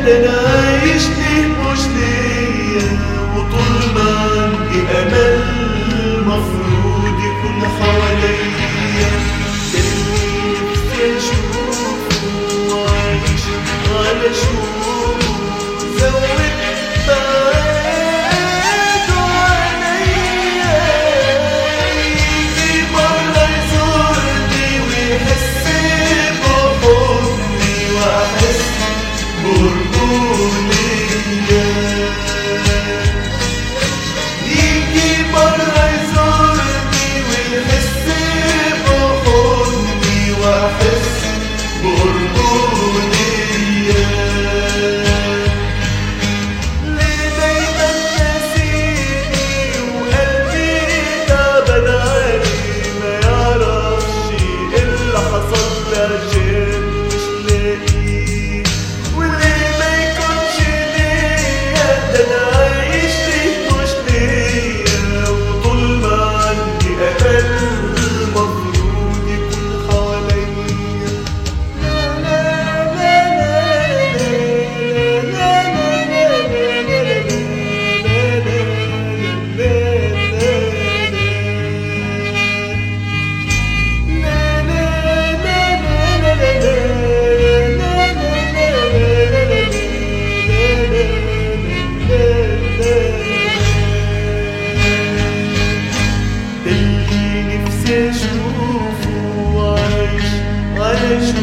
ده انا عايش ليه مش ليا وطول ما عندي امل المفروض يكون حواليا ده اللي نفسي اشوفه وعايش على شوفه زود بعيده عليا يجي مرة يزورني ويحس بحضني وأحس برجولية يجي مرة يزورني ويحس بحضني وأحس برجولية ليه دايما ناسيني وقلبي تعبان عليه ما يعرفش إيه اللي حصل لي عشان مش لاقيه وليه ما يكونش ليا ده انا عايش ليه مش ليا وطول ما عندي امل المفروض يكون حواليا اللي نفسي اشوفه عايش على